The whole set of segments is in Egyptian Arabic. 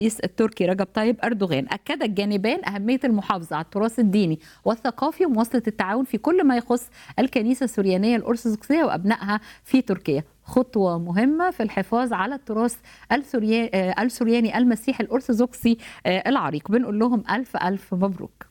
الرئيس التركي رجب طيب أردوغان أكد الجانبان أهمية المحافظة على التراث الديني والثقافي ومواصلة التعاون في كل ما يخص الكنيسة السريانية الأرثوذكسية وأبنائها في تركيا خطوة مهمة في الحفاظ على التراث السوريا- آه، السورياني المسيحي الأرثوذكسي آه، العريق بنقول لهم ألف ألف مبروك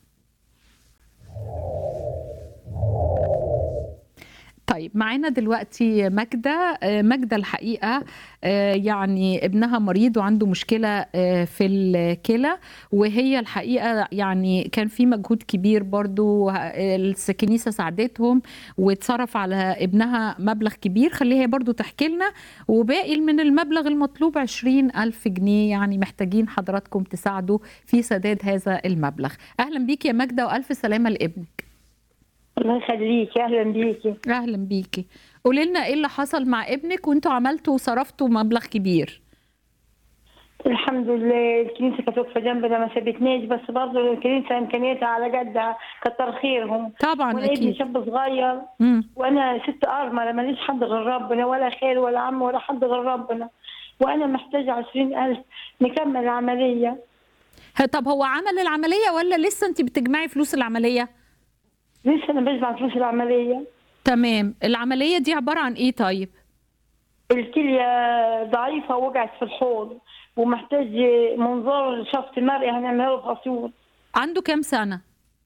طيب معانا دلوقتي ماجدة آه، ماجدة الحقيقة آه، يعني ابنها مريض وعنده مشكلة آه، في الكلى وهي الحقيقة يعني كان في مجهود كبير برضو آه، الكنيسة ساعدتهم واتصرف على ابنها مبلغ كبير خليها برضو تحكي لنا وباقي من المبلغ المطلوب 20 ألف جنيه يعني محتاجين حضراتكم تساعدوا في سداد هذا المبلغ أهلا بيك يا ماجدة وألف سلامة لابنك الله يخليكي اهلا بيكي اهلا بيكي قولي لنا ايه اللي حصل مع ابنك وانتوا عملتوا وصرفتوا مبلغ كبير الحمد لله الكنيسه كانت واقفه جنبنا ما سابتناش بس برضه الكنيسه امكانياتها على قدها كتر خيرهم طبعا وانا ابني اكيد شاب صغير مم. وانا ست ارمله ماليش حد غير ربنا ولا خير ولا عم ولا حد غير ربنا وانا محتاجه عشرين ألف نكمل العمليه ه- طب هو عمل العمليه ولا لسه انت بتجمعي فلوس العمليه لسه انا بجمع فلوس العمليه تمام العمليه دي عباره عن ايه طيب الكليه ضعيفه وقعت في الحوض ومحتاج منظار شفط مرئي هنعمله له في اسيوط عنده كام سنه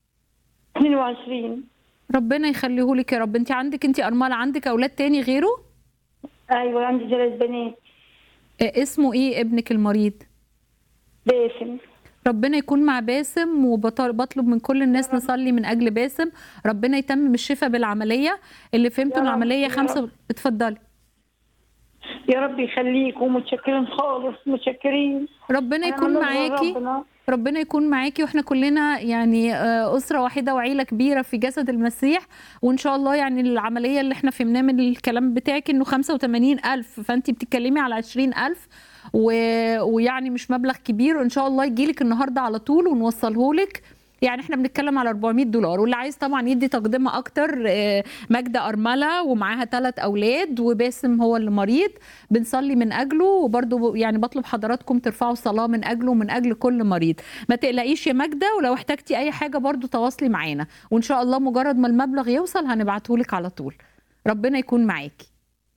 22 ربنا يخليه لك يا رب انت عندك انت ارمله عندك اولاد تاني غيره ايوه عندي ثلاث بنات آه، اسمه ايه ابنك المريض باسم ربنا يكون مع باسم وبطلب من كل الناس نصلي من اجل باسم ربنا يتمم الشفاء بالعمليه اللي فهمته يا رب، العمليه يا خمسه رب. اتفضلي يا رب يخليك ومتشكرين خالص متشكرين ربنا أنا يكون من نظر معاكي ربنا. ربنا يكون معاكي واحنا كلنا يعني آه، أسرة واحدة وعيلة كبيرة في جسد المسيح وإن شاء الله يعني العملية اللي احنا فهمناه من الكلام بتاعك إنه 85 ألف فأنت بتتكلمي على 20 ألف و... ويعني مش مبلغ كبير وإن شاء الله يجيلك النهاردة على طول ونوصله لك يعني احنا بنتكلم على 400 دولار واللي عايز طبعا يدي تقدمه اكتر آه، ماجدة ارمله ومعاها ثلاث اولاد وباسم هو اللي مريض بنصلي من اجله وبرضه يعني بطلب حضراتكم ترفعوا صلاه من اجله ومن اجل كل مريض ما تقلقيش يا ماجدة ولو احتجتي اي حاجه برضه تواصلي معانا وان شاء الله مجرد ما المبلغ يوصل هنبعته لك على طول ربنا يكون معاكي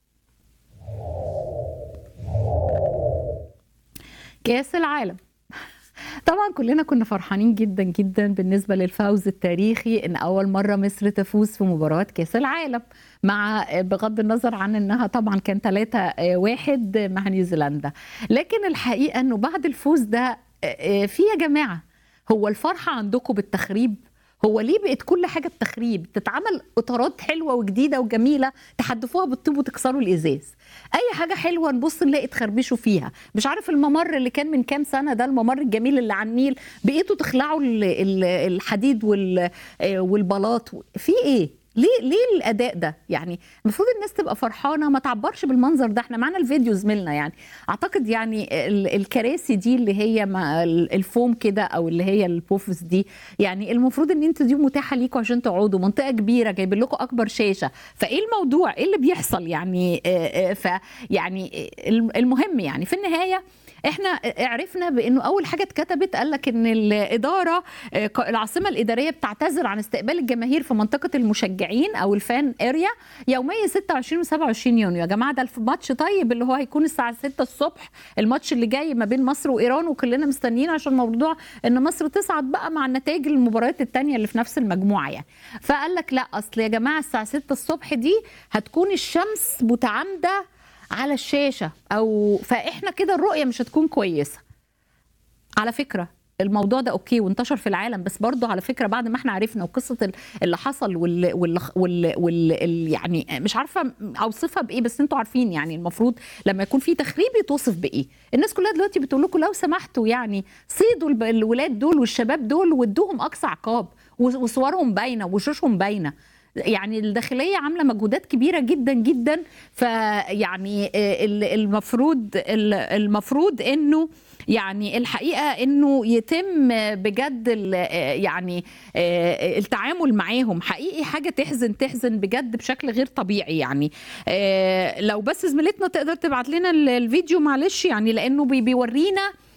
كاس العالم طبعا كلنا كنا فرحانين جدا جدا بالنسبه للفوز التاريخي ان اول مره مصر تفوز في مباراه كاس العالم مع بغض النظر عن انها طبعا كان 3 واحد مع نيوزيلندا لكن الحقيقه انه بعد الفوز ده في يا جماعه هو الفرحه عندكم بالتخريب هو ليه بقت كل حاجه بتخريب تتعمل اطارات حلوه وجديده وجميله تحدفوها بالطوب وتكسروا الازاز اي حاجه حلوه نبص نلاقي تخربشوا فيها مش عارف الممر اللي كان من كام سنه ده الممر الجميل اللي على النيل بقيتوا تخلعوا ال- ال- الحديد وال- آه، والبلاط في ايه ليه ليه الاداء ده يعني المفروض الناس تبقى فرحانه ما تعبرش بالمنظر ده احنا معانا الفيديو زميلنا يعني اعتقد يعني ال- الكراسي دي اللي هي مع ال- الفوم كده او اللي هي البوفس دي يعني المفروض ان انتوا دي متاحه ليكم عشان تقعدوا منطقه كبيره جايبين لكم اكبر شاشه فايه الموضوع ايه اللي بيحصل يعني آه، آه، ف يعني آه، المهم يعني في النهايه احنا عرفنا بانه اول حاجه اتكتبت قال لك ان الاداره آه، العاصمه الاداريه بتعتذر عن استقبال الجماهير في منطقه المشجعين او الفان اريا يومي 26 و27 يونيو يا جماعه ده الماتش طيب اللي هو هيكون الساعه 6 الصبح الماتش اللي جاي ما بين مصر وايران وكلنا مستنيين عشان موضوع ان مصر تصعد بقى مع النتائج المباريات الثانيه اللي في نفس المجموعه يعني فقال لك لا اصل يا جماعه الساعه 6 الصبح دي هتكون الشمس متعامده على الشاشه او فاحنا كده الرؤيه مش هتكون كويسه على فكره الموضوع ده اوكي وانتشر في العالم بس برضه على فكره بعد ما احنا عرفنا وقصه ال- اللي حصل وال, وال, وال, وال ال- يعني مش عارفه اوصفها بايه بس انتوا عارفين يعني المفروض لما يكون في تخريب يتوصف بايه الناس كلها دلوقتي بتقول لكم لو سمحتوا يعني صيدوا الب- الولاد دول والشباب دول وادوهم اقصى عقاب و- وصورهم باينه وشوشهم باينه يعني الداخليه عامله مجهودات كبيره جدا جدا فيعني آه، ال- المفروض ال- المفروض انه يعني الحقيقه انه يتم بجد ال- آه، يعني آه، التعامل معاهم حقيقي حاجه تحزن تحزن بجد بشكل غير طبيعي يعني آه، لو بس زميلتنا تقدر تبعت لنا ال- الفيديو معلش يعني لانه بي- بيورينا